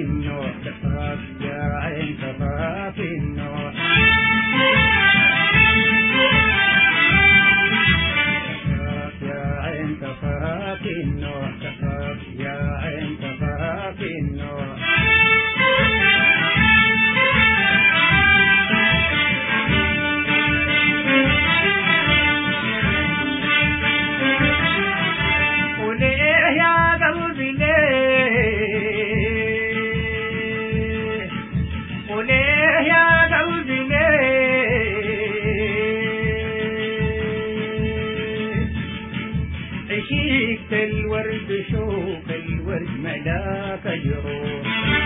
النوح كفاك يا عين كفاك النوح كفاك يا عين كفاك النوح كفاك يا عين كفاك النوح وليه يا قلبي ليه وليه يا قلبي ليه عشيقت الورد شوق الورد ملاك جروح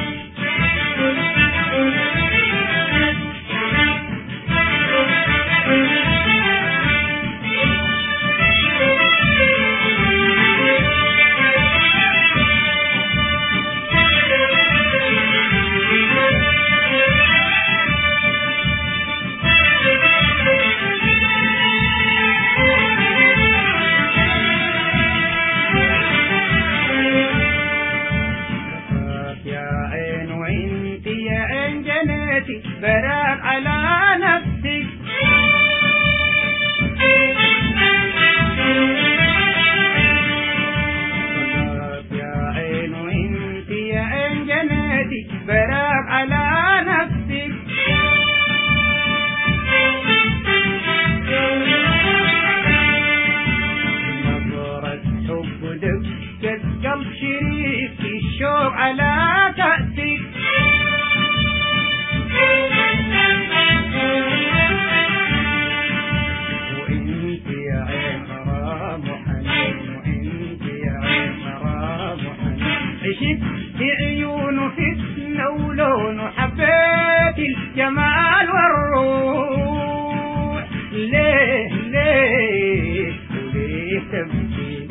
كفاك يا عين وانت يا عين جناتي براك على نفسك كفاك يا عين وانت يا عين جناتي براك على نفسك نظرة حب دقت قلب شريك الشوق على كأسك وانت يا عين غرام وحنين وانت يا عين غرام وحنين عشت في عيونه فتنة ولون وحبيت الجمال والروح ليه ليه وليه تبكي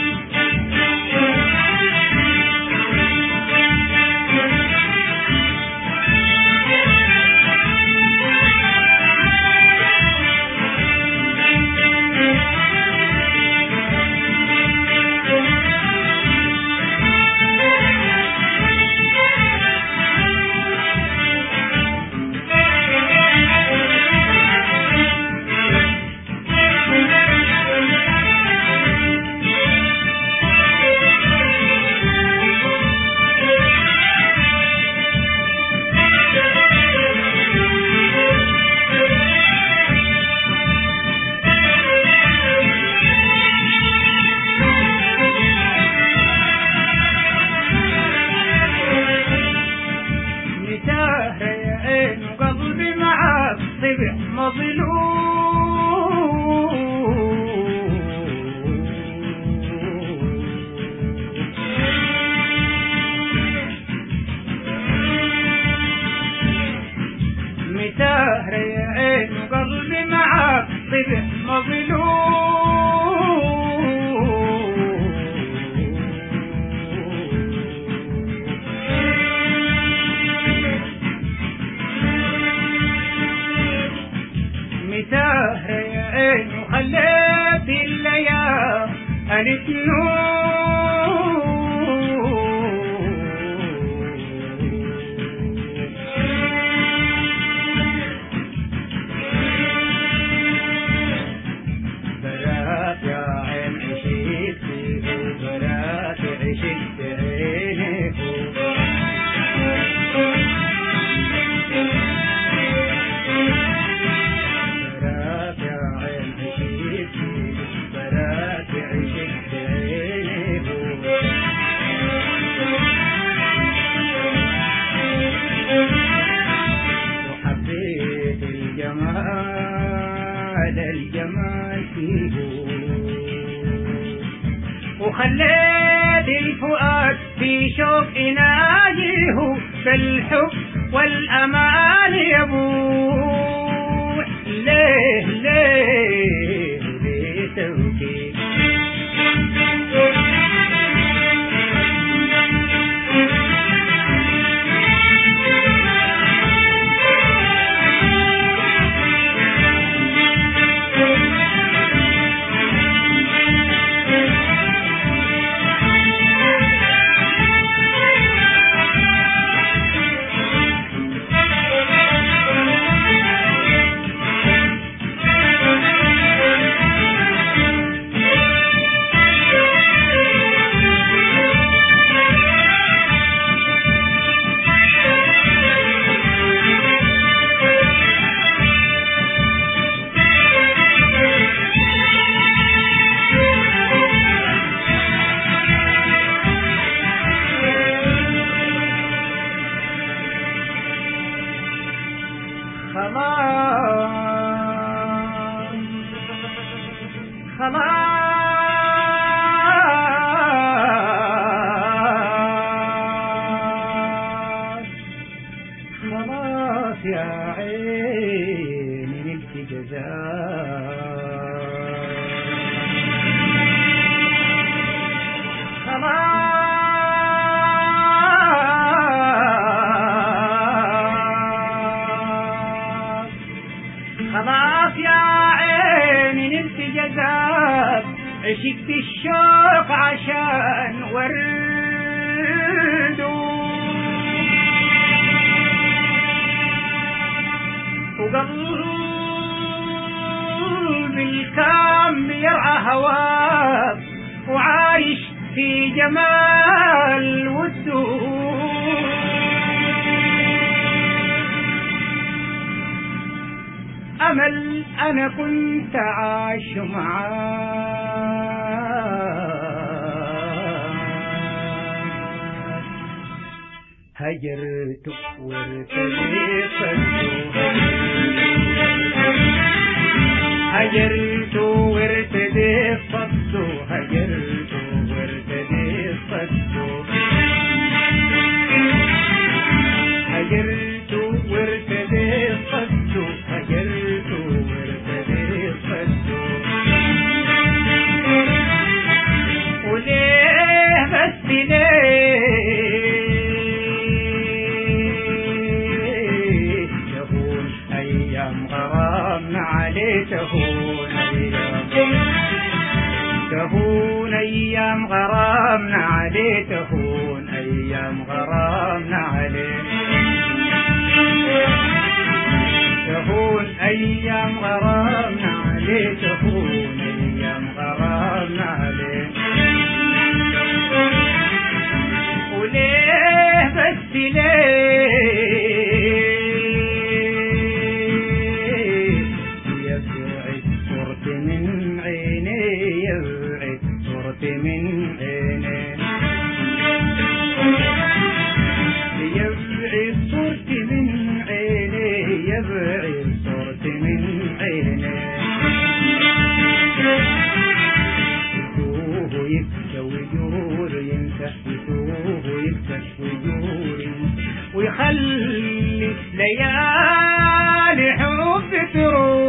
نتاه يا عين وقلبي معاك صبح متاهر يا عين وقلبي معاك صبح مظلوم سهر يا عين وخليت الليالي بلاك يا عين عشيت فيه بلاك عشت عيني بلاك يا عين عشيت فيه بلاك عشت عيني وحبيت الجمال الجمال فيه وخليت الفؤاد في شوق يناجيه بالحب والأمان يبوح ليه ليه ليه توكيل يا عيني نلت خلاص خلاص يا عيني نلت جزاب عشقت الشوق عشان ورده وقلبي الكام يرعى هواك وعايش في جمال وده أمل أنا كنت عايش معاك هجرت وارتديت هجرت وارتديت صدو هجرت وارتديت صدو هجرت وارتديت صدو هجرت وارتديت صدو وليه بس ليه تهون أيام غرامنا عليه تهون أيام تهون أيام غرامنا عليه تهون أيام غرامنا عليه تهون أيام غرامنا عليه تهون أيام غرامنا عليه وليه بس ليه يبعد صرت من عيني يبعد صرت من عيني يبعد صرت من عيني يبعد صرت من عيني يتوه يبكى ويجور ينسى يتوه يبكى ويجور ينسى ويخلي ليالي حب تروح